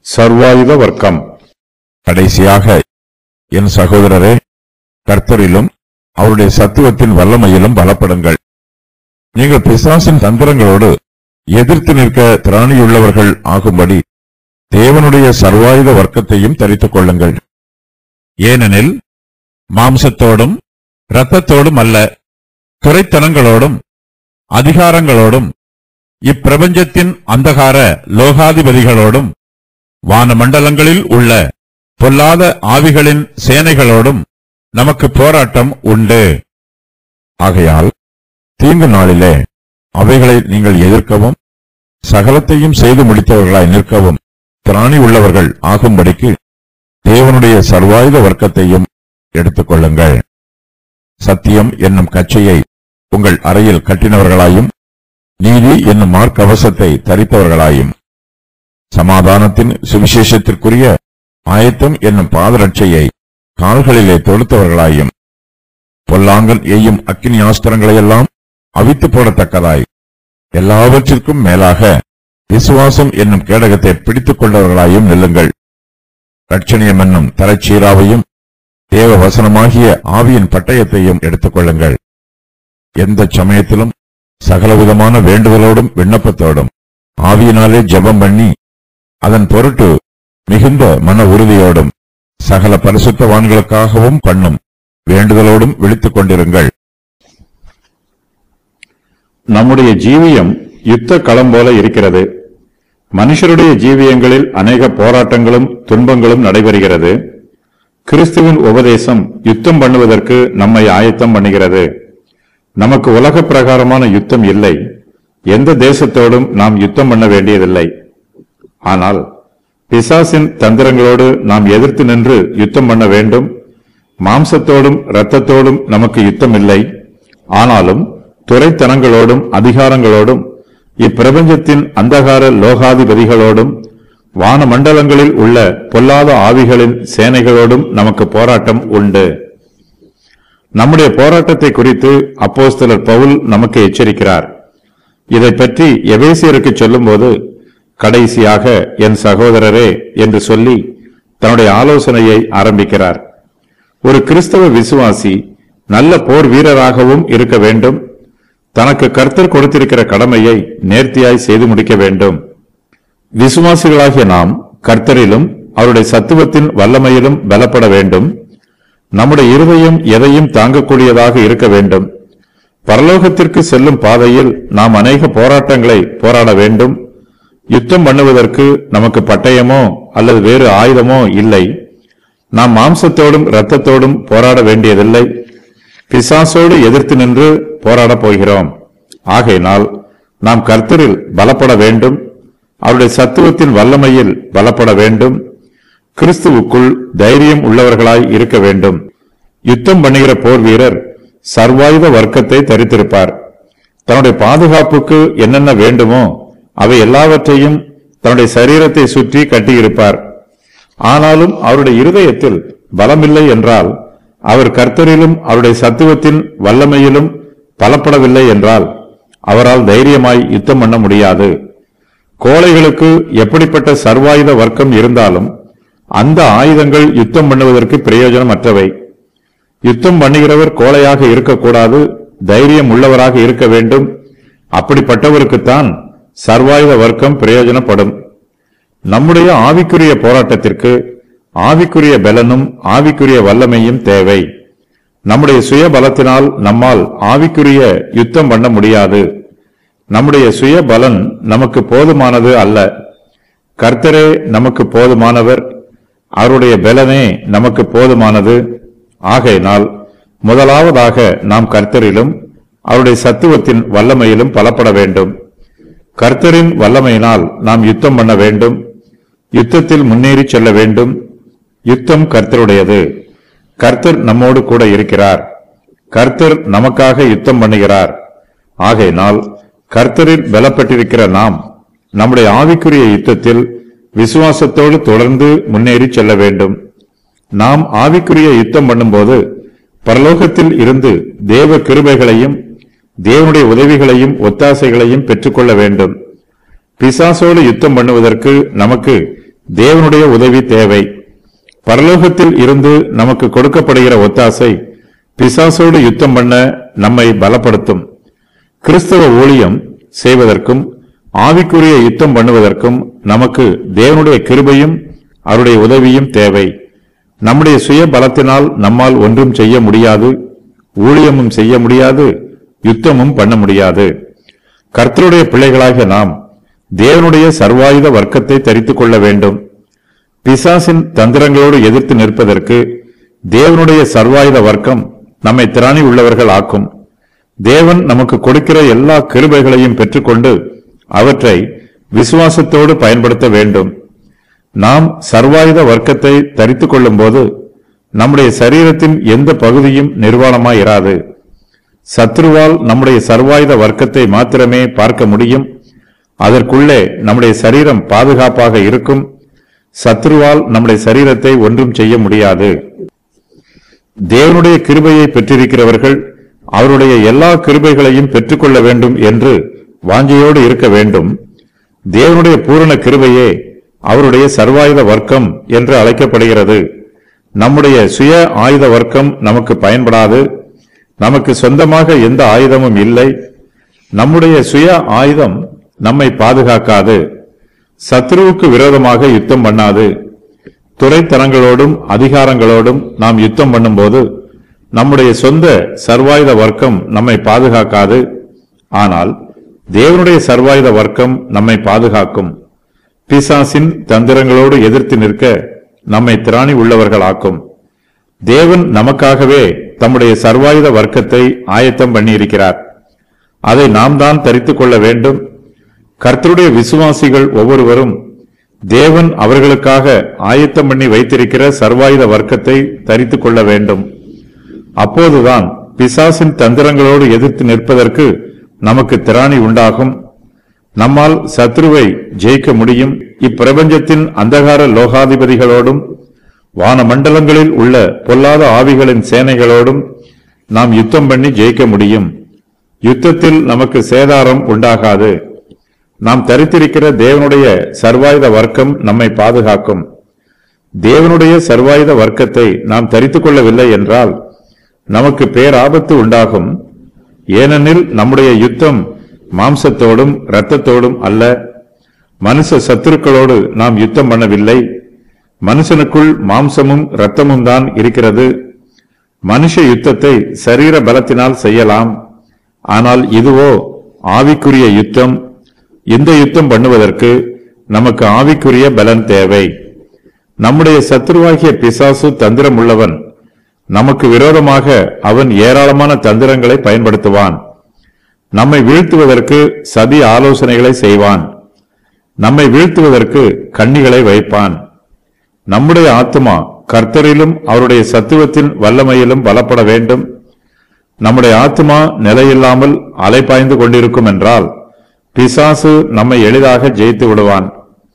சர்வாயுத வர்க்கம் கடைசியாக என் சகோதரரே கர்த்தரிலும் அவருடைய சத்துவத்தின் வல்லமையிலும் பலப்படுங்கள் நீங்கள் பிசாசின் தந்திரங்களோடு எதிர்த்து நிற்க திராணியுள்ளவர்கள் ஆகும்படி தேவனுடைய சர்வாயுத வர்க்கத்தையும் தரித்துக் கொள்ளுங்கள் ஏனெனில் மாம்சத்தோடும் இரத்தத்தோடும் அல்ல துரைத்தனங்களோடும் அதிகாரங்களோடும் இப்பிரபஞ்சத்தின் அந்தகார லோகாதிபதிகளோடும் வானமண்டலங்களில் உள்ள பொல்லாத ஆவிகளின் சேனைகளோடும் நமக்கு போராட்டம் உண்டு ஆகையால் தீங்கு நாளிலே அவைகளை நீங்கள் எதிர்க்கவும் சகலத்தையும் செய்து முடித்தவர்களாய் நிற்கவும் திராணி உள்ளவர்கள் ஆகும்படிக்கு தேவனுடைய சர்வாயுத வர்க்கத்தையும் எடுத்துக்கொள்ளுங்கள் சத்தியம் என்னும் கச்சையை உங்கள் அறையில் கட்டினவர்களாயும் நீதி என்னும் மார்க்கவசத்தை தரித்தவர்களாயும் சமாதானத்தின் சுவிசேஷத்திற்குரிய ஆயத்தம் என்னும் பாதரட்சையை கால்களிலே தொடுத்தவர்களாயும் பொல்லாங்கன் எய்யும் அக்கினி ஆஸ்திரங்களையெல்லாம் அவித்து போடத்தக்கதாய் எல்லாவற்றிற்கும் மேலாக விசுவாசம் என்னும் கேடகத்தை பிடித்துக் கொண்டவர்களாயும் நில்லுங்கள் ரட்சணியம் என்னும் தரச்சீராவையும் தேவ வசனமாகிய ஆவியின் பட்டயத்தையும் எடுத்துக் கொள்ளுங்கள் எந்த சமயத்திலும் சகலவிதமான வேண்டுதலோடும் விண்ணப்பத்தோடும் ஆவியினாலே ஜெபம் பண்ணி அதன் பொருட்டு மிகுந்த மன உறுதியோடும் சகல பரிசுத்தவான்களுக்காகவும் பண்ணும் வேண்டுதலோடும் விழித்துக் கொண்டிருங்கள் நம்முடைய ஜீவியம் யுத்த களம் போல இருக்கிறது மனுஷருடைய ஜீவியங்களில் அநேக போராட்டங்களும் துன்பங்களும் நடைபெறுகிறது கிறிஸ்துவின் உபதேசம் யுத்தம் பண்ணுவதற்கு நம்மை ஆயத்தம் பண்ணுகிறது நமக்கு உலக பிரகாரமான யுத்தம் இல்லை எந்த தேசத்தோடும் நாம் யுத்தம் பண்ண வேண்டியதில்லை ஆனால் பிசாசின் தந்திரங்களோடு நாம் எதிர்த்து நின்று யுத்தம் பண்ண வேண்டும் மாம்சத்தோடும் இரத்தத்தோடும் நமக்கு யுத்தம் இல்லை ஆனாலும் துரைத்தனங்களோடும் அதிகாரங்களோடும் இப்பிரபஞ்சத்தின் அந்தகார லோகாதிபதிகளோடும் வானமண்டலங்களில் உள்ள பொல்லாத ஆவிகளின் சேனைகளோடும் நமக்கு போராட்டம் உண்டு நம்முடைய போராட்டத்தை குறித்து அப்போஸ்தலர் பவுல் நமக்கு எச்சரிக்கிறார் இதை பற்றி எபேசியருக்கு சொல்லும்போது கடைசியாக என் சகோதரரே என்று சொல்லி தன்னுடைய ஆலோசனையை ஆரம்பிக்கிறார் ஒரு கிறிஸ்தவ விசுவாசி நல்ல போர் வீரராகவும் இருக்க வேண்டும் தனக்கு கர்த்தர் கொடுத்திருக்கிற கடமையை நேர்த்தியாய் செய்து முடிக்க வேண்டும் விசுவாசிகளாகிய நாம் கர்த்தரிலும் அவருடைய சத்துவத்தின் வல்லமையிலும் பலப்பட வேண்டும் நம்முடைய இருதயம் எதையும் தாங்கக்கூடியதாக இருக்க வேண்டும் பரலோகத்திற்கு செல்லும் பாதையில் நாம் அநேக போராட்டங்களை போராட வேண்டும் யுத்தம் பண்ணுவதற்கு நமக்கு பட்டயமோ அல்லது வேறு ஆயுதமோ இல்லை நாம் மாம்சத்தோடும் இரத்தத்தோடும் போராட வேண்டியதில்லை பிசாசோடு எதிர்த்து நின்று போராடப் போகிறோம் ஆகையினால் நாம் கர்த்தரில் பலப்பட வேண்டும் அவருடைய சத்துவத்தின் வல்லமையில் பலப்பட வேண்டும் கிறிஸ்துவுக்குள் தைரியம் உள்ளவர்களாய் இருக்க வேண்டும் யுத்தம் பண்ணுகிற போர் வீரர் சர்வாயுத வர்க்கத்தை தரித்திருப்பார் தன்னுடைய பாதுகாப்புக்கு என்னென்ன வேண்டுமோ அவை எல்லாவற்றையும் தன்னுடைய சரீரத்தை சுற்றி கட்டியிருப்பார் ஆனாலும் அவருடைய இருதயத்தில் பலமில்லை என்றால் அவர் கர்த்தரிலும் அவருடைய சத்துவத்தின் வல்லமையிலும் பலப்படவில்லை என்றால் அவரால் தைரியமாய் யுத்தம் பண்ண முடியாது கோழைகளுக்கு எப்படிப்பட்ட சர்வாயுத வர்க்கம் இருந்தாலும் அந்த ஆயுதங்கள் யுத்தம் பண்ணுவதற்கு பிரயோஜனமற்றவை யுத்தம் பண்ணுகிறவர் கோழையாக இருக்கக்கூடாது தைரியம் உள்ளவராக இருக்க வேண்டும் அப்படிப்பட்டவருக்குத்தான் சர்வாயுத வர்க்கம் பிரயோஜனப்படும் நம்முடைய ஆவிக்குரிய போராட்டத்திற்கு ஆவிக்குரிய பலனும் ஆவிக்குரிய வல்லமையும் தேவை நம்முடைய சுய பலத்தினால் நம்மால் ஆவிக்குரிய யுத்தம் பண்ண முடியாது நம்முடைய சுய பலன் நமக்கு போதுமானது அல்ல கர்த்தரே நமக்கு போதுமானவர் அவருடைய பலனே நமக்கு போதுமானது ஆகையினால் முதலாவதாக நாம் கர்த்தரிலும் அவருடைய சத்துவத்தின் வல்லமையிலும் பலப்பட வேண்டும் கர்த்தரின் வல்லமையினால் நாம் யுத்தம் பண்ண வேண்டும் யுத்தத்தில் முன்னேறி செல்ல வேண்டும் யுத்தம் கர்த்தருடையது கர்த்தர் நம்மோடு கூட இருக்கிறார் கர்த்தர் நமக்காக யுத்தம் பண்ணுகிறார் ஆகையினால் கர்த்தரில் பலப்பட்டிருக்கிற நாம் நம்முடைய ஆவிக்குரிய யுத்தத்தில் விசுவாசத்தோடு தொடர்ந்து முன்னேறி செல்ல வேண்டும் நாம் ஆவிக்குரிய யுத்தம் பண்ணும்போது பரலோகத்தில் இருந்து தேவ கிருபைகளையும் தேவனுடைய உதவிகளையும் ஒத்தாசைகளையும் பெற்றுக்கொள்ள வேண்டும் பிசாசோடு யுத்தம் பண்ணுவதற்கு நமக்கு தேவனுடைய உதவி தேவை பரலோகத்தில் இருந்து நமக்கு கொடுக்கப்படுகிற ஒத்தாசை பிசாசோடு யுத்தம் பண்ண நம்மை பலப்படுத்தும் கிறிஸ்தவ ஊழியம் செய்வதற்கும் ஆவிக்குரிய யுத்தம் பண்ணுவதற்கும் நமக்கு தேவனுடைய கிருபையும் அவருடைய உதவியும் தேவை நம்முடைய சுய பலத்தினால் நம்மால் ஒன்றும் செய்ய முடியாது ஊழியமும் செய்ய முடியாது யுத்தமும் பண்ண முடியாது கர்த்தருடைய பிள்ளைகளாகிய நாம் தேவனுடைய சர்வாயுத வர்க்கத்தை தரித்துக் கொள்ள வேண்டும் பிசாசின் தந்திரங்களோடு எதிர்த்து நிற்பதற்கு தேவனுடைய சர்வாயுத வர்க்கம் நம்மை திராணி உள்ளவர்கள் ஆக்கும் தேவன் நமக்கு கொடுக்கிற எல்லா கிருபைகளையும் பெற்றுக்கொண்டு அவற்றை விசுவாசத்தோடு பயன்படுத்த வேண்டும் நாம் சர்வாயுத வர்க்கத்தை தரித்துக் கொள்ளும்போது நம்முடைய சரீரத்தின் எந்த பகுதியும் நிர்வாணமாய் இராது சத்ருவால் நம்முடைய சர்வாயுத வர்க்கத்தை மாத்திரமே பார்க்க முடியும் அதற்குள்ளே நம்முடைய சரீரம் பாதுகாப்பாக இருக்கும் சத்ருவால் நம்முடைய சரீரத்தை ஒன்றும் செய்ய முடியாது தேவனுடைய கிருபையை பெற்றிருக்கிறவர்கள் அவருடைய எல்லா கிருபைகளையும் பெற்றுக்கொள்ள வேண்டும் என்று வாஞ்சையோடு இருக்க வேண்டும் தேவனுடைய பூரண கிருபையே அவருடைய சர்வாயுத வர்க்கம் என்று அழைக்கப்படுகிறது நம்முடைய சுய ஆயுத வர்க்கம் நமக்கு பயன்படாது நமக்கு சொந்தமாக எந்த ஆயுதமும் இல்லை நம்முடைய சுய ஆயுதம் நம்மை பாதுகாக்காது சத்ருவுக்கு விரோதமாக யுத்தம் பண்ணாது துறைத்தனங்களோடும் அதிகாரங்களோடும் நாம் யுத்தம் பண்ணும்போது நம்முடைய சொந்த சர்வாயுத வர்க்கம் நம்மை பாதுகாக்காது ஆனால் தேவனுடைய சர்வாயுத வர்க்கம் நம்மை பாதுகாக்கும் பிசாசின் தந்திரங்களோடு எதிர்த்து நிற்க நம்மை திராணி உள்ளவர்களாக்கும் தேவன் நமக்காகவே தம்முடைய சர்வாயுத வர்க்கத்தை ஆயத்தம் பண்ணியிருக்கிறார் அதை நாம் தான் தரித்துக் கொள்ள வேண்டும் கர்த்தருடைய விசுவாசிகள் ஒவ்வொருவரும் தேவன் அவர்களுக்காக ஆயத்தம் பண்ணி வைத்திருக்கிற சர்வாயுத வர்க்கத்தை தரித்துக் கொள்ள வேண்டும் அப்போதுதான் பிசாசின் தந்திரங்களோடு எதிர்த்து நிற்பதற்கு நமக்கு திராணி உண்டாகும் நம்மால் சத்ருவை ஜெயிக்க முடியும் இப்பிரபஞ்சத்தின் அந்தகார லோகாதிபதிகளோடும் வானமண்டலங்களில் உள்ள பொல்லாத ஆவிகளின் சேனைகளோடும் நாம் யுத்தம் பண்ணி ஜெயிக்க முடியும் யுத்தத்தில் நமக்கு சேதாரம் உண்டாகாது நாம் தரித்திருக்கிற தேவனுடைய சர்வாயுத வர்க்கம் நம்மை பாதுகாக்கும் தேவனுடைய சர்வாயுத வர்க்கத்தை நாம் தரித்துக் கொள்ளவில்லை என்றால் நமக்கு பேராபத்து உண்டாகும் ஏனெனில் நம்முடைய யுத்தம் மாம்சத்தோடும் இரத்தத்தோடும் அல்ல மனுஷ சத்துருக்களோடு நாம் யுத்தம் பண்ணவில்லை மனுஷனுக்குள் மாம்சமும் இரத்தமும் தான் இருக்கிறது மனுஷ யுத்தத்தை சரீர பலத்தினால் செய்யலாம் ஆனால் இதுவோ ஆவிக்குரிய யுத்தம் இந்த யுத்தம் பண்ணுவதற்கு நமக்கு ஆவிக்குரிய பலன் தேவை நம்முடைய சத்துருவாகிய பிசாசு தந்திரம் உள்ளவன் நமக்கு விரோதமாக அவன் ஏராளமான தந்திரங்களை பயன்படுத்துவான் நம்மை வீழ்த்துவதற்கு சதி ஆலோசனைகளை செய்வான் நம்மை வீழ்த்துவதற்கு கண்ணிகளை வைப்பான் நம்முடைய ஆத்துமா கர்த்தரிலும் அவருடைய சத்துவத்தின் வல்லமையிலும் பலப்பட வேண்டும் நம்முடைய ஆத்துமா நிலையில்லாமல் அலைபாய்ந்து கொண்டிருக்கும் என்றால் பிசாசு நம்மை எளிதாக ஜெயித்து விடுவான்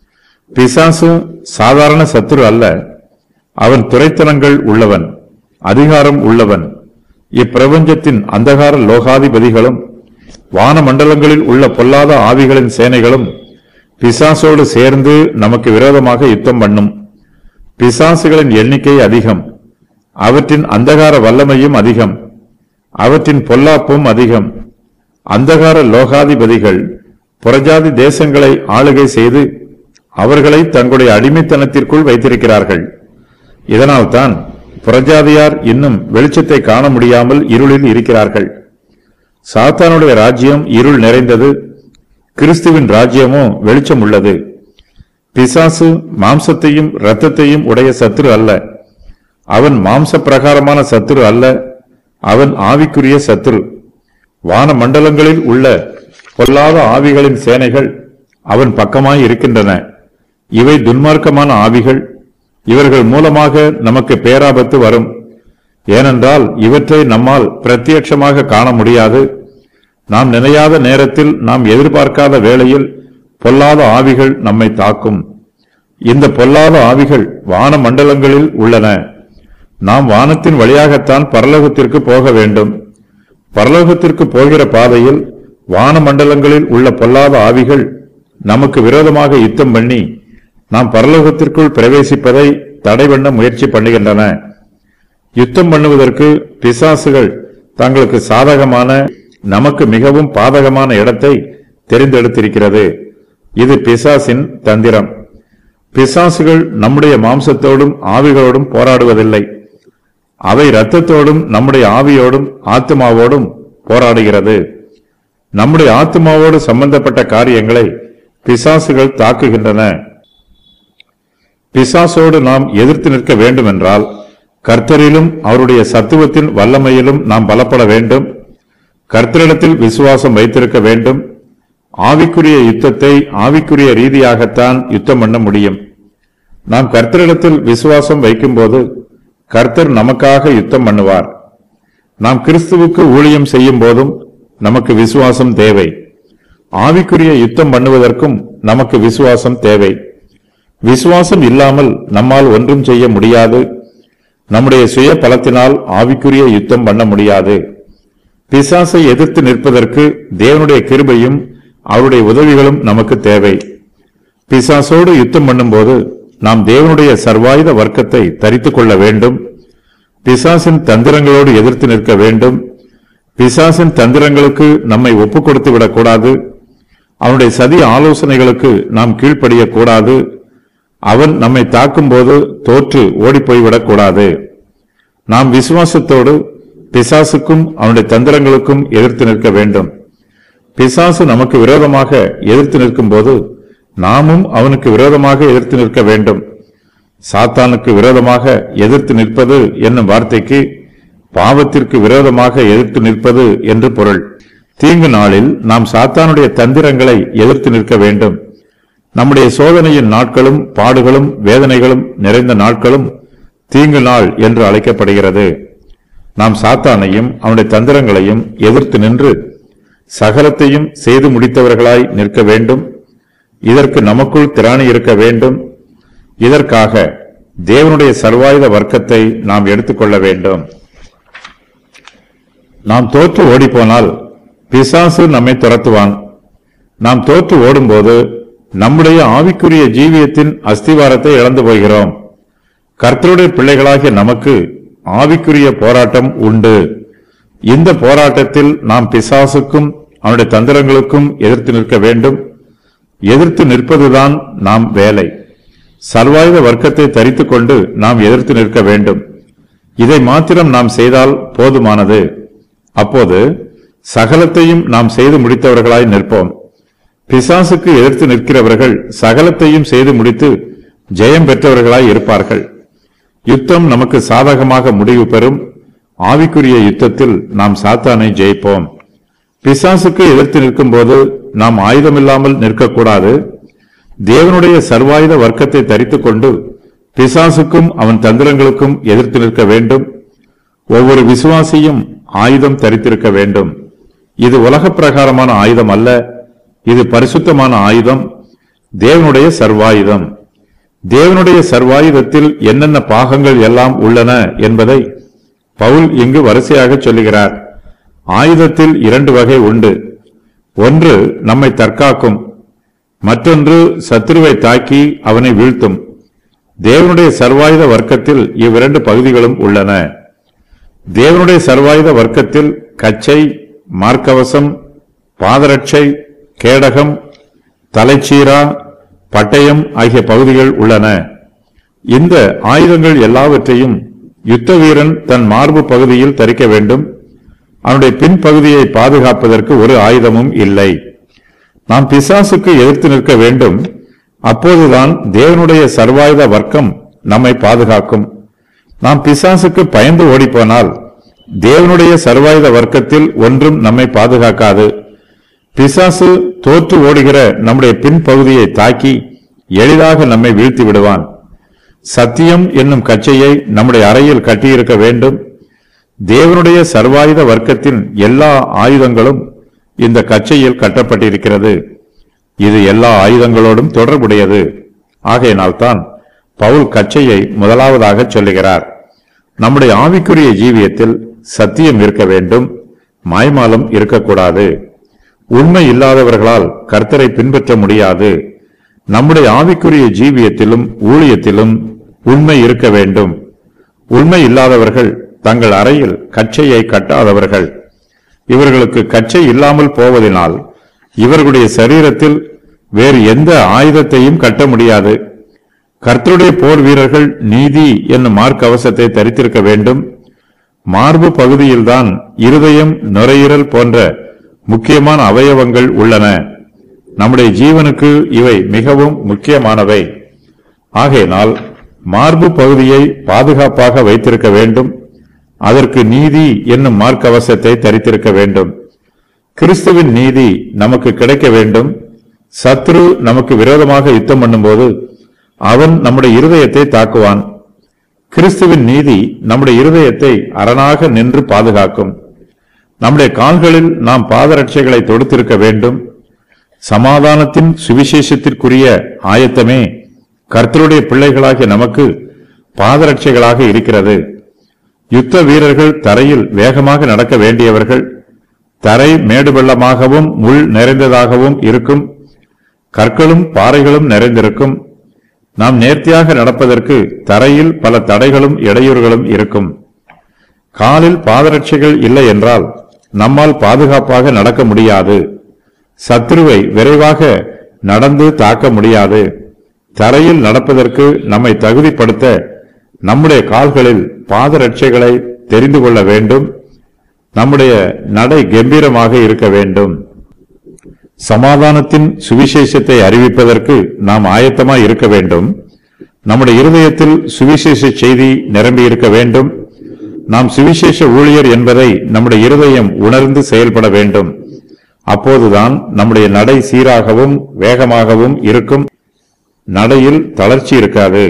பிசாசு சாதாரண சத்துரு அல்ல அவன் துரைத்தனங்கள் உள்ளவன் அதிகாரம் உள்ளவன் இப்பிரபஞ்சத்தின் அந்தகார லோகாதிபதிகளும் வானமண்டலங்களில் உள்ள பொல்லாத ஆவிகளின் சேனைகளும் பிசாசோடு சேர்ந்து நமக்கு விரோதமாக யுத்தம் பண்ணும் பிசாசுகளின் எண்ணிக்கை அதிகம் அவற்றின் அந்தகார வல்லமையும் அதிகம் அவற்றின் பொல்லாப்பும் அதிகம் அந்தகார லோகாதிபதிகள் புறஜாதி தேசங்களை ஆளுகை செய்து அவர்களை தங்களுடைய அடிமைத்தனத்திற்குள் வைத்திருக்கிறார்கள் இதனால்தான் புறஜாதியார் இன்னும் வெளிச்சத்தை காண முடியாமல் இருளில் இருக்கிறார்கள் சாத்தானுடைய ராஜ்யம் இருள் நிறைந்தது கிறிஸ்துவின் ராஜ்யமோ வெளிச்சம் உள்ளது பிசாசு மாம்சத்தையும் இரத்தத்தையும் உடைய சத்துரு அல்ல அவன் மாம்ச பிரகாரமான சத்துரு அல்ல அவன் ஆவிக்குரிய சத்துரு வான மண்டலங்களில் உள்ள பொல்லாத ஆவிகளின் சேனைகள் அவன் பக்கமாய் இருக்கின்றன இவை துன்மார்க்கமான ஆவிகள் இவர்கள் மூலமாக நமக்கு பேராபத்து வரும் ஏனென்றால் இவற்றை நம்மால் பிரத்யட்சமாக காண முடியாது நாம் நினையாத நேரத்தில் நாம் எதிர்பார்க்காத வேளையில் பொல்லாத ஆவிகள் நம்மை தாக்கும் இந்த பொல்லாத ஆவிகள் வான மண்டலங்களில் உள்ளன நாம் வானத்தின் வழியாகத்தான் பரலோகத்திற்கு போக வேண்டும் பரலோகத்திற்கு போகிற பாதையில் வான மண்டலங்களில் உள்ள பொல்லாத ஆவிகள் நமக்கு விரோதமாக யுத்தம் பண்ணி நாம் பரலோகத்திற்குள் பிரவேசிப்பதை தடை பண்ண முயற்சி பண்ணுகின்றன யுத்தம் பண்ணுவதற்கு பிசாசுகள் தங்களுக்கு சாதகமான நமக்கு மிகவும் பாதகமான இடத்தை தெரிந்தெடுத்திருக்கிறது இது பிசாசின் தந்திரம் பிசாசுகள் நம்முடைய மாம்சத்தோடும் ஆவிகளோடும் போராடுவதில்லை அவை இரத்தத்தோடும் நம்முடைய ஆவியோடும் ஆத்மாவோடும் போராடுகிறது நம்முடைய ஆத்மாவோடு சம்பந்தப்பட்ட காரியங்களை பிசாசுகள் தாக்குகின்றன பிசாசோடு நாம் எதிர்த்து நிற்க வேண்டும் என்றால் கர்த்தரிலும் அவருடைய சத்துவத்தின் வல்லமையிலும் நாம் பலப்பட வேண்டும் கர்த்தரிடத்தில் விசுவாசம் வைத்திருக்க வேண்டும் ஆவிக்குரிய யுத்தத்தை ஆவிக்குரிய ரீதியாகத்தான் யுத்தம் பண்ண முடியும் நாம் கர்த்தரிடத்தில் விசுவாசம் வைக்கும்போது கர்த்தர் நமக்காக யுத்தம் பண்ணுவார் நாம் கிறிஸ்துவுக்கு ஊழியம் செய்யும் போதும் நமக்கு விசுவாசம் தேவை ஆவிக்குரிய யுத்தம் பண்ணுவதற்கும் நமக்கு விசுவாசம் தேவை விசுவாசம் இல்லாமல் நம்மால் ஒன்றும் செய்ய முடியாது நம்முடைய சுய பலத்தினால் ஆவிக்குரிய யுத்தம் பண்ண முடியாது பிசாசை எதிர்த்து நிற்பதற்கு தேவனுடைய கிருபையும் அவருடைய உதவிகளும் நமக்கு தேவை பிசாசோடு யுத்தம் பண்ணும்போது நாம் தேவனுடைய சர்வாயுத வர்க்கத்தை தரித்துக் கொள்ள வேண்டும் பிசாசின் தந்திரங்களோடு எதிர்த்து நிற்க வேண்டும் பிசாசின் தந்திரங்களுக்கு நம்மை ஒப்புக் கொடுத்து விடக்கூடாது அவனுடைய சதி ஆலோசனைகளுக்கு நாம் கீழ்ப்படியக்கூடாது அவன் நம்மை தாக்கும்போது தோற்று ஓடிப்போய்விடக் கூடாது நாம் விசுவாசத்தோடு பிசாசுக்கும் அவனுடைய தந்திரங்களுக்கும் எதிர்த்து நிற்க வேண்டும் பிசாசு நமக்கு விரோதமாக எதிர்த்து நிற்கும்போது நாமும் அவனுக்கு விரோதமாக எதிர்த்து நிற்க வேண்டும் சாத்தானுக்கு விரோதமாக எதிர்த்து நிற்பது என்னும் வார்த்தைக்கு பாவத்திற்கு விரோதமாக எதிர்த்து நிற்பது என்று பொருள் தீங்கு நாளில் நாம் சாத்தானுடைய தந்திரங்களை எதிர்த்து நிற்க வேண்டும் நம்முடைய சோதனையின் நாட்களும் பாடுகளும் வேதனைகளும் நிறைந்த நாட்களும் தீங்கு நாள் என்று அழைக்கப்படுகிறது நாம் சாத்தானையும் அவனுடைய தந்திரங்களையும் எதிர்த்து நின்று சகலத்தையும் செய்து முடித்தவர்களாய் நிற்க வேண்டும் இதற்கு நமக்குள் திராணி இருக்க வேண்டும் இதற்காக தேவனுடைய சர்வாயுத வர்க்கத்தை நாம் எடுத்துக்கொள்ள வேண்டும் நாம் தோற்று ஓடிப்போனால் பிசாசு நம்மை துரத்துவான் நாம் தோற்று ஓடும்போது நம்முடைய ஆவிக்குரிய ஜீவியத்தின் அஸ்திவாரத்தை இழந்து போகிறோம் கர்த்தருடைய பிள்ளைகளாகிய நமக்கு ஆவிக்குரிய போராட்டம் உண்டு இந்த போராட்டத்தில் நாம் பிசாசுக்கும் அவனுடைய தந்திரங்களுக்கும் எதிர்த்து நிற்க வேண்டும் எதிர்த்து நிற்பதுதான் நாம் வேலை சர்வாயுத வர்க்கத்தை தரித்துக் கொண்டு நாம் எதிர்த்து நிற்க வேண்டும் இதை மாத்திரம் நாம் செய்தால் போதுமானது அப்போது சகலத்தையும் நாம் செய்து முடித்தவர்களாய் நிற்போம் பிசாசுக்கு எதிர்த்து நிற்கிறவர்கள் சகலத்தையும் செய்து முடித்து ஜெயம் பெற்றவர்களாய் இருப்பார்கள் யுத்தம் நமக்கு சாதகமாக முடிவு பெறும் ஆவிக்குரிய யுத்தத்தில் நாம் சாத்தானை ஜெயிப்போம் பிசாசுக்கு எதிர்த்து நிற்கும்போது நாம் ஆயுதமில்லாமல் நிற்கக்கூடாது தேவனுடைய சர்வாயுத வர்க்கத்தை தரித்துக் கொண்டு பிசாசுக்கும் அவன் தந்திரங்களுக்கும் எதிர்த்து நிற்க வேண்டும் ஒவ்வொரு விசுவாசியும் ஆயுதம் தரித்திருக்க வேண்டும் இது உலக பிரகாரமான ஆயுதம் அல்ல இது பரிசுத்தமான ஆயுதம் தேவனுடைய சர்வாயுதம் தேவனுடைய சர்வாயுதத்தில் என்னென்ன பாகங்கள் எல்லாம் உள்ளன என்பதை பவுல் இங்கு வரிசையாக சொல்லுகிறார் ஆயுதத்தில் இரண்டு வகை உண்டு ஒன்று நம்மை தற்காக்கும் மற்றொன்று சத்துருவை தாக்கி அவனை வீழ்த்தும் தேவனுடைய சர்வாயுத வர்க்கத்தில் இவ்விரண்டு பகுதிகளும் உள்ளன தேவனுடைய சர்வாயுத வர்க்கத்தில் கச்சை மார்க்கவசம் பாதரட்சை கேடகம் தலைச்சீரா பட்டயம் ஆகிய பகுதிகள் உள்ளன இந்த ஆயுதங்கள் எல்லாவற்றையும் யுத்த வீரன் தன் மார்பு பகுதியில் தரிக்க வேண்டும் அவனுடைய பின்பகுதியை பாதுகாப்பதற்கு ஒரு ஆயுதமும் இல்லை நாம் பிசாசுக்கு எதிர்த்து நிற்க வேண்டும் அப்போதுதான் தேவனுடைய சர்வாயுத வர்க்கம் நம்மை பாதுகாக்கும் நாம் பிசாசுக்கு பயந்து ஓடிப்போனால் தேவனுடைய சர்வாயுத வர்க்கத்தில் ஒன்றும் நம்மை பாதுகாக்காது பிசாசு தோற்று ஓடுகிற நம்முடைய பின்பகுதியை தாக்கி எளிதாக நம்மை வீழ்த்தி விடுவான் சத்தியம் என்னும் கச்சையை நம்முடைய அறையில் கட்டியிருக்க வேண்டும் தேவனுடைய சர்வாயுத வர்க்கத்தின் எல்லா ஆயுதங்களும் இந்த கச்சையில் கட்டப்பட்டிருக்கிறது இது எல்லா ஆயுதங்களோடும் தொடர்புடையது ஆகையினால்தான் பவுல் கச்சையை முதலாவதாக சொல்லுகிறார் நம்முடைய ஆவிக்குரிய ஜீவியத்தில் சத்தியம் இருக்க வேண்டும் மாய்மாலம் இருக்கக்கூடாது உண்மை இல்லாதவர்களால் கர்த்தரை பின்பற்ற முடியாது நம்முடைய ஆவிக்குரிய ஜீவியத்திலும் ஊழியத்திலும் உண்மை இருக்க வேண்டும் உண்மை இல்லாதவர்கள் தங்கள் அறையில் கச்சையை கட்டாதவர்கள் இவர்களுக்கு கச்சை இல்லாமல் போவதினால் இவர்களுடைய சரீரத்தில் வேறு எந்த ஆயுதத்தையும் கட்ட முடியாது கர்த்தருடைய போர் வீரர்கள் நீதி என்னும் மார்க் கவசத்தை தரித்திருக்க வேண்டும் மார்பு பகுதியில்தான் இருதயம் நுரையீரல் போன்ற முக்கியமான அவயவங்கள் உள்ளன நம்முடைய ஜீவனுக்கு இவை மிகவும் முக்கியமானவை ஆகையினால் மார்பு பகுதியை பாதுகாப்பாக வைத்திருக்க வேண்டும் அதற்கு நீதி என்னும் மார்க்கவசத்தை தரித்திருக்க வேண்டும் கிறிஸ்துவின் நீதி நமக்கு கிடைக்க வேண்டும் சத்ரு நமக்கு விரோதமாக யுத்தம் பண்ணும்போது அவன் நம்முடைய இருதயத்தை தாக்குவான் கிறிஸ்துவின் நீதி நம்முடைய இருதயத்தை அரணாக நின்று பாதுகாக்கும் நம்முடைய கால்களில் நாம் பாதரட்சைகளை தொடுத்திருக்க வேண்டும் சமாதானத்தின் சுவிசேஷத்திற்குரிய ஆயத்தமே கர்த்தருடைய பிள்ளைகளாகிய நமக்கு பாதரட்சைகளாக இருக்கிறது யுத்த வீரர்கள் தரையில் வேகமாக நடக்க வேண்டியவர்கள் தரை மேடு பள்ளமாகவும் முள் நிறைந்ததாகவும் இருக்கும் கற்களும் பாறைகளும் நிறைந்திருக்கும் நாம் நேர்த்தியாக நடப்பதற்கு தரையில் பல தடைகளும் இடையூறுகளும் இருக்கும் காலில் பாதரட்சைகள் இல்லை என்றால் நம்மால் பாதுகாப்பாக நடக்க முடியாது சத்ருவை விரைவாக நடந்து தாக்க முடியாது தரையில் நடப்பதற்கு நம்மை தகுதிப்படுத்த நம்முடைய கால்களில் பாதரட்சைகளை தெரிந்து கொள்ள வேண்டும் நம்முடைய நடை கம்பீரமாக இருக்க வேண்டும் சமாதானத்தின் சுவிசேஷத்தை அறிவிப்பதற்கு நாம் ஆயத்தமாய் இருக்க வேண்டும் நம்முடைய இருதயத்தில் சுவிசேஷ செய்தி நிரம்பி இருக்க வேண்டும் நாம் சுவிசேஷ ஊழியர் என்பதை நம்முடைய இருதயம் உணர்ந்து செயல்பட வேண்டும் அப்போதுதான் நம்முடைய நடை சீராகவும் வேகமாகவும் இருக்கும் நடையில் தளர்ச்சி இருக்காது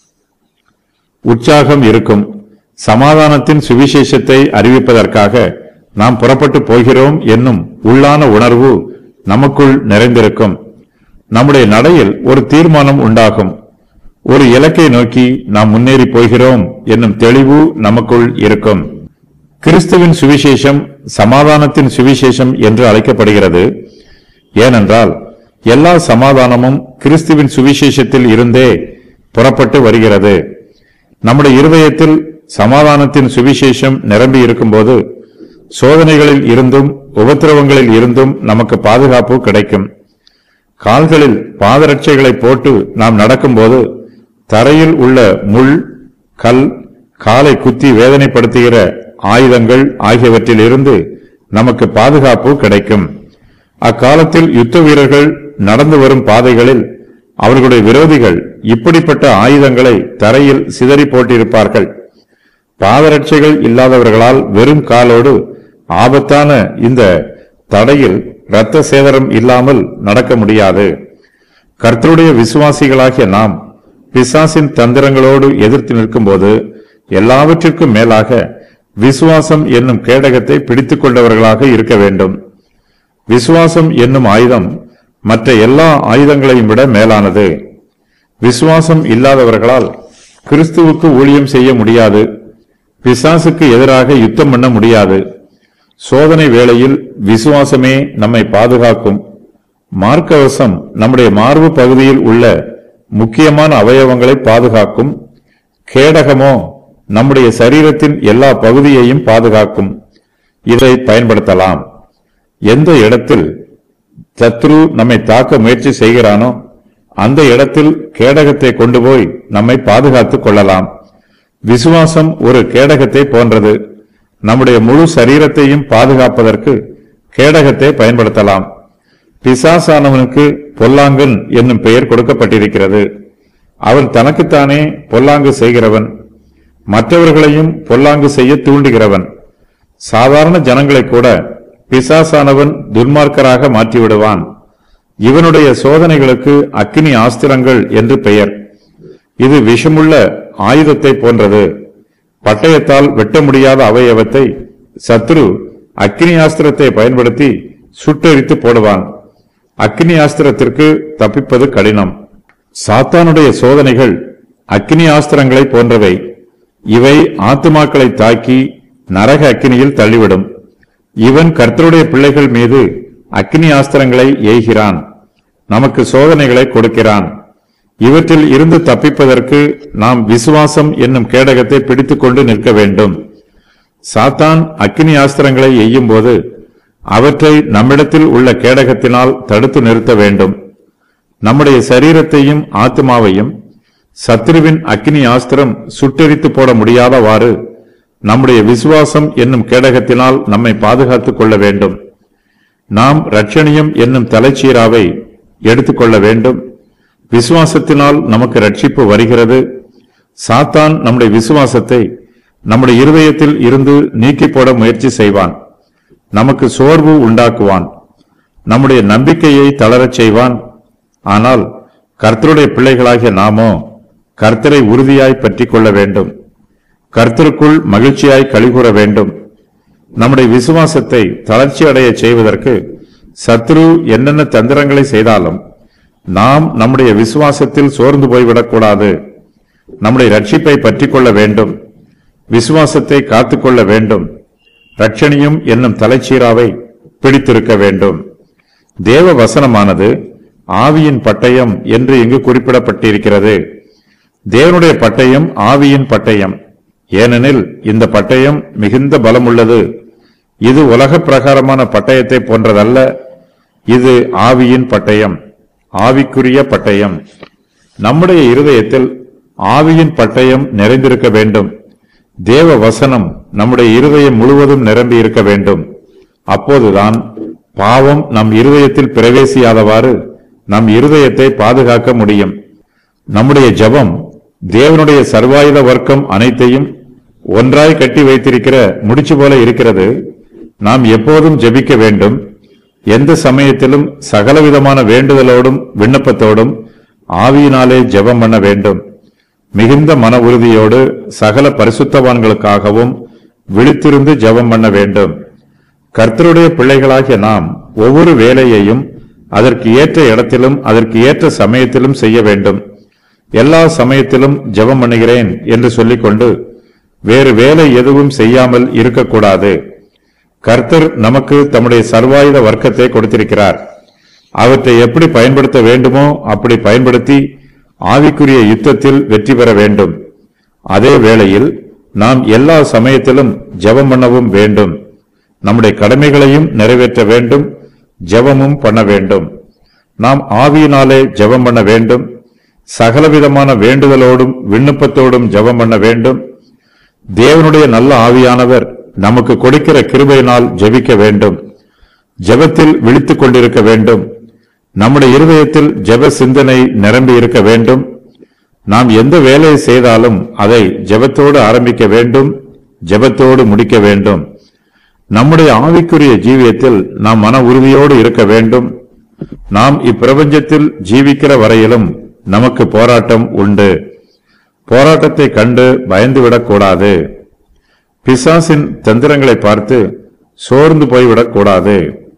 உற்சாகம் இருக்கும் சமாதானத்தின் சுவிசேஷத்தை அறிவிப்பதற்காக நாம் புறப்பட்டு போகிறோம் என்னும் உள்ளான உணர்வு நமக்குள் நிறைந்திருக்கும் நம்முடைய நடையில் ஒரு தீர்மானம் உண்டாகும் ஒரு இலக்கை நோக்கி நாம் முன்னேறி போகிறோம் என்னும் தெளிவு நமக்குள் இருக்கும் கிறிஸ்துவின் சுவிசேஷம் சமாதானத்தின் சுவிசேஷம் என்று அழைக்கப்படுகிறது ஏனென்றால் எல்லா சமாதானமும் கிறிஸ்துவின் சுவிசேஷத்தில் இருந்தே புறப்பட்டு வருகிறது நம்முடைய இருதயத்தில் சமாதானத்தின் சுவிசேஷம் நிரம்பி இருக்கும்போது சோதனைகளில் இருந்தும் உபத்திரவங்களில் இருந்தும் நமக்கு பாதுகாப்பு கிடைக்கும் கால்களில் பாதரட்சைகளை போட்டு நாம் நடக்கும்போது தரையில் உள்ள முள் கல் காலை குத்தி வேதனைப்படுத்துகிற ஆயுதங்கள் ஆகியவற்றில் இருந்து நமக்கு பாதுகாப்பு கிடைக்கும் அக்காலத்தில் யுத்த வீரர்கள் நடந்து வரும் பாதைகளில் அவர்களுடைய விரோதிகள் இப்படிப்பட்ட ஆயுதங்களை தரையில் சிதறி போட்டிருப்பார்கள் பாதரட்சைகள் இல்லாதவர்களால் வெறும் காலோடு ஆபத்தான இந்த தடையில் இரத்த சேதரம் இல்லாமல் நடக்க முடியாது கர்த்தருடைய விசுவாசிகளாகிய நாம் பிசாசின் தந்திரங்களோடு எதிர்த்து நிற்கும்போது எல்லாவற்றிற்கும் மேலாக விசுவாசம் என்னும் கேடகத்தை பிடித்துக் கொண்டவர்களாக இருக்க வேண்டும் விசுவாசம் என்னும் ஆயுதம் மற்ற எல்லா ஆயுதங்களையும் விட மேலானது விசுவாசம் இல்லாதவர்களால் கிறிஸ்துவுக்கு ஊழியம் செய்ய முடியாது பிசாசுக்கு எதிராக யுத்தம் பண்ண முடியாது சோதனை வேளையில் விசுவாசமே நம்மை பாதுகாக்கும் மார்க்கவசம் நம்முடைய மார்பு பகுதியில் உள்ள முக்கியமான அவயவங்களை பாதுகாக்கும் கேடகமோ நம்முடைய சரீரத்தின் எல்லா பகுதியையும் பாதுகாக்கும் இதை பயன்படுத்தலாம் எந்த இடத்தில் சத்ரு நம்மை தாக்க முயற்சி செய்கிறானோ அந்த இடத்தில் கேடகத்தை கொண்டு போய் நம்மை பாதுகாத்துக் கொள்ளலாம் விசுவாசம் ஒரு கேடகத்தை போன்றது நம்முடைய முழு சரீரத்தையும் பாதுகாப்பதற்கு கேடகத்தை பயன்படுத்தலாம் பிசாசானவனுக்கு பொல்லாங்கன் என்னும் பெயர் கொடுக்கப்பட்டிருக்கிறது அவன் தனக்குத்தானே பொல்லாங்கு செய்கிறவன் மற்றவர்களையும் பொல்லாங்கு செய்ய தூண்டுகிறவன் சாதாரண ஜனங்களை கூட பிசாசானவன் துன்மார்க்கராக மாற்றிவிடுவான் இவனுடைய சோதனைகளுக்கு அக்கினி ஆஸ்திரங்கள் என்று பெயர் இது விஷமுள்ள ஆயுதத்தை போன்றது பட்டயத்தால் வெட்ட முடியாத அவயவத்தை சத்ரு அக்கினி ஆஸ்திரத்தை பயன்படுத்தி சுட்டெரித்து போடுவான் அக்கினி ஆஸ்திரத்திற்கு தப்பிப்பது கடினம் சாத்தானுடைய சோதனைகள் அக்கினி ஆஸ்திரங்களை போன்றவை இவை ஆத்துமாக்களை தாக்கி நரக அக்கினியில் தள்ளிவிடும் இவன் கர்த்தருடைய பிள்ளைகள் மீது அக்கினி ஆஸ்திரங்களை ஏய்கிறான் நமக்கு சோதனைகளை கொடுக்கிறான் இவற்றில் இருந்து தப்பிப்பதற்கு நாம் விசுவாசம் என்னும் கேடகத்தை பிடித்துக்கொண்டு நிற்க வேண்டும் சாத்தான் அக்கினி ஆஸ்திரங்களை எய்யும் போது அவற்றை நம்மிடத்தில் உள்ள கேடகத்தினால் தடுத்து நிறுத்த வேண்டும் நம்முடைய சரீரத்தையும் ஆத்மாவையும் சத்ருவின் அக்கினி ஆஸ்திரம் சுட்டெரித்து போட முடியாதவாறு நம்முடைய விசுவாசம் என்னும் கேடகத்தினால் நம்மை பாதுகாத்துக் கொள்ள வேண்டும் நாம் ரட்சணியம் என்னும் தலைச்சீராவை எடுத்துக்கொள்ள வேண்டும் விசுவாசத்தினால் நமக்கு ரட்சிப்பு வருகிறது சாத்தான் நம்முடைய விசுவாசத்தை நம்முடைய இருதயத்தில் இருந்து நீக்கி போட முயற்சி செய்வான் நமக்கு சோர்வு உண்டாக்குவான் நம்முடைய நம்பிக்கையை தளரச் செய்வான் ஆனால் கர்த்தருடைய பிள்ளைகளாகிய நாமோ கர்த்தரை உறுதியாய் பற்றிக் கொள்ள வேண்டும் கர்த்தருக்குள் மகிழ்ச்சியாய் கழிகூற வேண்டும் நம்முடைய விசுவாசத்தை தளர்ச்சி அடைய செய்வதற்கு சத்ரு என்னென்ன தந்திரங்களை செய்தாலும் நாம் நம்முடைய விசுவாசத்தில் சோர்ந்து போய்விடக்கூடாது நம்முடைய ரட்சிப்பை பற்றிக் கொள்ள வேண்டும் விசுவாசத்தை காத்துக்கொள்ள வேண்டும் ரட்சணியும் என்னும் தலைச்சீராவை பிடித்திருக்க வேண்டும் தேவ வசனமானது ஆவியின் பட்டயம் என்று இங்கு குறிப்பிடப்பட்டிருக்கிறது தேவனுடைய பட்டயம் ஆவியின் பட்டயம் ஏனெனில் இந்த பட்டயம் மிகுந்த பலமுள்ளது இது உலக பிரகாரமான பட்டயத்தை போன்றதல்ல இது ஆவியின் பட்டயம் ஆவிக்குரிய பட்டயம் நம்முடைய இருதயத்தில் ஆவியின் பட்டயம் நிறைந்திருக்க வேண்டும் தேவ வசனம் நம்முடைய இருதயம் முழுவதும் நிரம்பி இருக்க வேண்டும் அப்போதுதான் பாவம் நம் இருதயத்தில் பிரவேசியாதவாறு நம் இருதயத்தை பாதுகாக்க முடியும் நம்முடைய ஜெபம் தேவனுடைய சர்வாயுத வர்க்கம் அனைத்தையும் ஒன்றாய் கட்டி வைத்திருக்கிற முடிச்சு போல இருக்கிறது நாம் எப்போதும் ஜெபிக்க வேண்டும் எந்த சமயத்திலும் சகலவிதமான வேண்டுதலோடும் விண்ணப்பத்தோடும் ஆவியினாலே ஜெபம் பண்ண வேண்டும் மிகுந்த மன உறுதியோடு சகல பரிசுத்தவான்களுக்காகவும் விழித்திருந்து ஜெபம் பண்ண வேண்டும் கர்த்தருடைய பிள்ளைகளாகிய நாம் ஒவ்வொரு வேலையையும் அதற்கு ஏற்ற இடத்திலும் அதற்கு ஏற்ற சமயத்திலும் செய்ய வேண்டும் எல்லா சமயத்திலும் ஜெபம் பண்ணுகிறேன் என்று சொல்லிக்கொண்டு வேறு வேலை எதுவும் செய்யாமல் இருக்கக்கூடாது கர்த்தர் நமக்கு தம்முடைய சர்வாயுத வர்க்கத்தை கொடுத்திருக்கிறார் அவற்றை எப்படி பயன்படுத்த வேண்டுமோ அப்படி பயன்படுத்தி ஆவிக்குரிய யுத்தத்தில் வெற்றி பெற வேண்டும் அதே வேளையில் நாம் எல்லா சமயத்திலும் ஜெபம் பண்ணவும் வேண்டும் நம்முடைய கடமைகளையும் நிறைவேற்ற வேண்டும் ஜெபமும் பண்ண வேண்டும் நாம் ஆவியினாலே ஜெபம் பண்ண வேண்டும் சகலவிதமான வேண்டுதலோடும் விண்ணப்பத்தோடும் ஜெபம் பண்ண வேண்டும் தேவனுடைய நல்ல ஆவியானவர் நமக்கு கொடுக்கிற கிருபையினால் ஜெபிக்க வேண்டும் ஜெபத்தில் விழித்துக் கொண்டிருக்க வேண்டும் நம்முடைய இருதயத்தில் ஜெப சிந்தனை நிரம்பி இருக்க வேண்டும் நாம் எந்த வேலையை செய்தாலும் அதை ஜெபத்தோடு ஆரம்பிக்க வேண்டும் ஜெபத்தோடு முடிக்க வேண்டும் நம்முடைய ஆவிக்குரிய ஜீவியத்தில் நாம் மன உறுதியோடு இருக்க வேண்டும் நாம் இப்பிரபஞ்சத்தில் ஜீவிக்கிற வரையிலும் நமக்கு போராட்டம் உண்டு போராட்டத்தை கண்டு பயந்துவிடக்கூடாது பிசாசின் தந்திரங்களை பார்த்து சோர்ந்து போய்விடக்கூடாது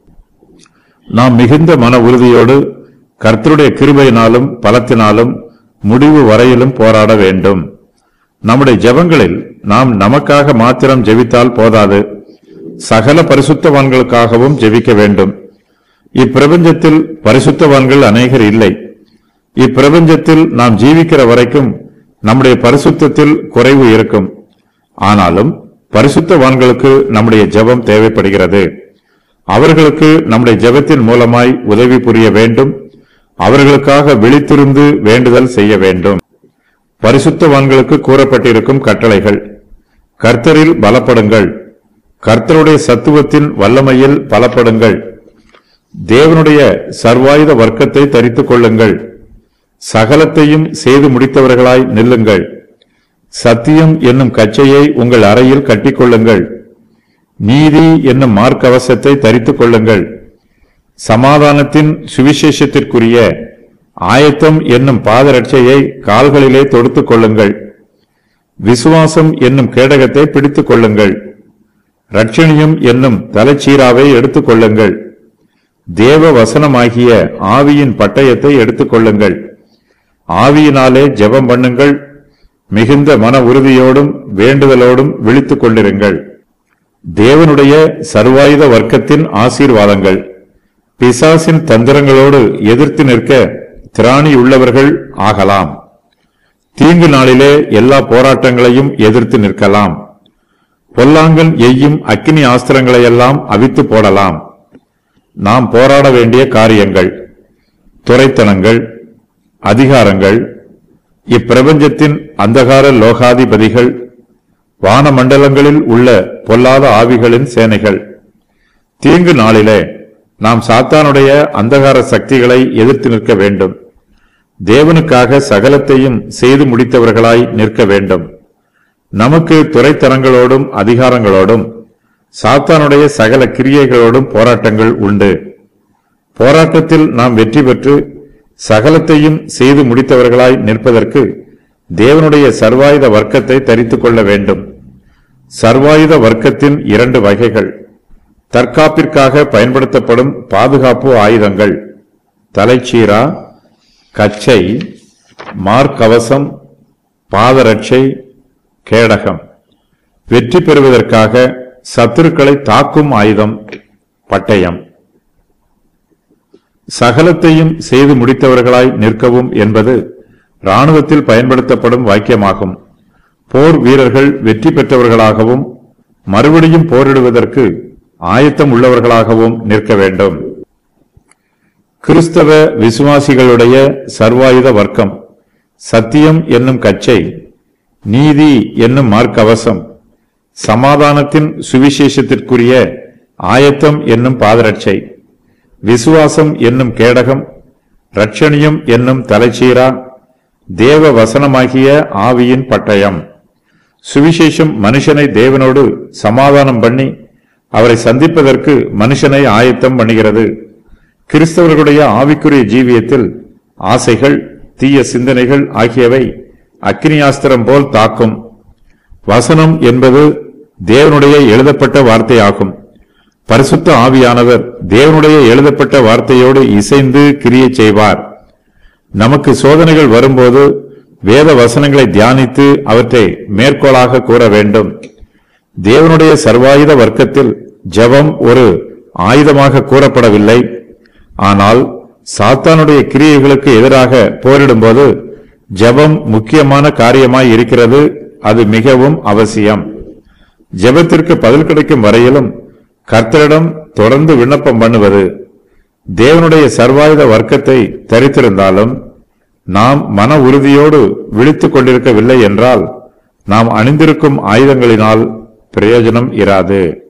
நாம் மிகுந்த மன உறுதியோடு கர்த்தருடைய கிருபையினாலும் பலத்தினாலும் முடிவு வரையிலும் போராட வேண்டும் நம்முடைய ஜெபங்களில் நாம் நமக்காக மாத்திரம் ஜெபித்தால் போதாது சகல பரிசுத்தவான்களுக்காகவும் ஜெபிக்க வேண்டும் இப்பிரபஞ்சத்தில் பரிசுத்தவான்கள் அநேகர் இல்லை இப்பிரபஞ்சத்தில் நாம் ஜீவிக்கிற வரைக்கும் நம்முடைய பரிசுத்தத்தில் குறைவு இருக்கும் ஆனாலும் பரிசுத்தவான்களுக்கு நம்முடைய ஜெபம் தேவைப்படுகிறது அவர்களுக்கு நம்முடைய ஜெபத்தின் மூலமாய் உதவி புரிய வேண்டும் அவர்களுக்காக விழித்திருந்து வேண்டுதல் செய்ய வேண்டும் பரிசுத்தவான்களுக்கு கூறப்பட்டிருக்கும் கட்டளைகள் கர்த்தரில் பலப்படுங்கள் கர்த்தருடைய சத்துவத்தின் வல்லமையில் பலப்படுங்கள் தேவனுடைய சர்வாயுத வர்க்கத்தை தரித்துக் கொள்ளுங்கள் சகலத்தையும் செய்து முடித்தவர்களாய் நில்லுங்கள் சத்தியம் என்னும் கச்சையை உங்கள் அறையில் கட்டிக்கொள்ளுங்கள் நீதி என்னும் மார்க்கவசத்தை தரித்துக் கொள்ளுங்கள் சமாதானத்தின் சுவிசேஷத்திற்குரிய ஆயத்தம் என்னும் பாதரட்சையை கால்களிலே தொடுத்துக் கொள்ளுங்கள் விசுவாசம் என்னும் கேடகத்தை பிடித்துக் கொள்ளுங்கள் ரட்சணியம் என்னும் தலைச்சீராவை எடுத்துக் கொள்ளுங்கள் தேவ வசனமாகிய ஆவியின் பட்டயத்தை எடுத்துக் கொள்ளுங்கள் ஆவியினாலே ஜெபம் பண்ணுங்கள் மிகுந்த மன உறுதியோடும் வேண்டுதலோடும் விழித்துக் கொண்டிருங்கள் தேவனுடைய சர்வாயுத வர்க்கத்தின் ஆசீர்வாதங்கள் பிசாசின் தந்திரங்களோடு எதிர்த்து நிற்க திராணியுள்ளவர்கள் ஆகலாம் தீங்கு நாளிலே எல்லா போராட்டங்களையும் எதிர்த்து நிற்கலாம் பொல்லாங்கன் எய்யும் அக்கினி ஆஸ்திரங்களையெல்லாம் அவித்து போடலாம் நாம் போராட வேண்டிய காரியங்கள் துரைத்தனங்கள் அதிகாரங்கள் இப்பிரபஞ்சத்தின் அந்தகார லோகாதிபதிகள் வானமண்டலங்களில் உள்ள பொல்லாத ஆவிகளின் சேனைகள் தீங்கு நாளிலே நாம் சாத்தானுடைய அந்தகார சக்திகளை எதிர்த்து நிற்க வேண்டும் தேவனுக்காக சகலத்தையும் செய்து முடித்தவர்களாய் நிற்க வேண்டும் நமக்கு துறைத்தனங்களோடும் அதிகாரங்களோடும் சாத்தானுடைய சகல கிரியைகளோடும் போராட்டங்கள் உண்டு போராட்டத்தில் நாம் வெற்றி பெற்று சகலத்தையும் செய்து முடித்தவர்களாய் நிற்பதற்கு தேவனுடைய சர்வாயுத வர்க்கத்தை தரித்துக் கொள்ள வேண்டும் சர்வாயுத வர்க்கத்தின் இரண்டு வகைகள் தற்காப்பிற்காக பயன்படுத்தப்படும் பாதுகாப்பு ஆயுதங்கள் தலைச்சீரா கச்சை மார்க்கவசம் பாதரட்சை கேடகம் வெற்றி பெறுவதற்காக சத்துருக்களை தாக்கும் ஆயுதம் பட்டயம் சகலத்தையும் செய்து முடித்தவர்களாய் நிற்கவும் என்பது ராணுவத்தில் பயன்படுத்தப்படும் வாக்கியமாகும் போர் வீரர்கள் வெற்றி பெற்றவர்களாகவும் மறுபடியும் போரிடுவதற்கு ஆயத்தம் உள்ளவர்களாகவும் நிற்க வேண்டும் கிறிஸ்தவ விசுவாசிகளுடைய சர்வாயுத வர்க்கம் சத்தியம் என்னும் கச்சை நீதி என்னும் மார்க்கவசம் சமாதானத்தின் சுவிசேஷத்திற்குரிய ஆயத்தம் என்னும் பாதரட்சை விசுவாசம் என்னும் கேடகம் ரட்சணியம் என்னும் தலைச்சீரா தேவ வசனமாகிய ஆவியின் பட்டயம் சுவிசேஷம் மனுஷனை தேவனோடு சமாதானம் பண்ணி அவரை சந்திப்பதற்கு மனுஷனை ஆயத்தம் பண்ணுகிறது கிறிஸ்தவர்களுடைய ஆவிக்குரிய ஜீவியத்தில் ஆசைகள் தீய சிந்தனைகள் ஆகியவை அக்கினியாஸ்திரம் போல் தாக்கும் வசனம் என்பது தேவனுடைய எழுதப்பட்ட வார்த்தையாகும் பரிசுத்த ஆவியானவர் தேவனுடைய எழுதப்பட்ட வார்த்தையோடு இசைந்து கிரியை செய்வார் நமக்கு சோதனைகள் வரும்போது வேத வசனங்களை தியானித்து அவற்றை மேற்கோளாக கூற வேண்டும் தேவனுடைய சர்வாயுத வர்க்கத்தில் ஜெபம் ஒரு ஆயுதமாக கூறப்படவில்லை ஆனால் சாத்தானுடைய கிரியைகளுக்கு எதிராக போரிடும்போது ஜெபம் முக்கியமான காரியமாய் இருக்கிறது அது மிகவும் அவசியம் ஜெபத்திற்கு பதில் கிடைக்கும் வரையிலும் கர்த்தரிடம் தொடர்ந்து விண்ணப்பம் பண்ணுவது தேவனுடைய சர்வாயுத வர்க்கத்தை தரித்திருந்தாலும் நாம் மன உறுதியோடு விழித்துக் கொண்டிருக்கவில்லை என்றால் நாம் அணிந்திருக்கும் ஆயுதங்களினால் பிரயோஜனம் இராது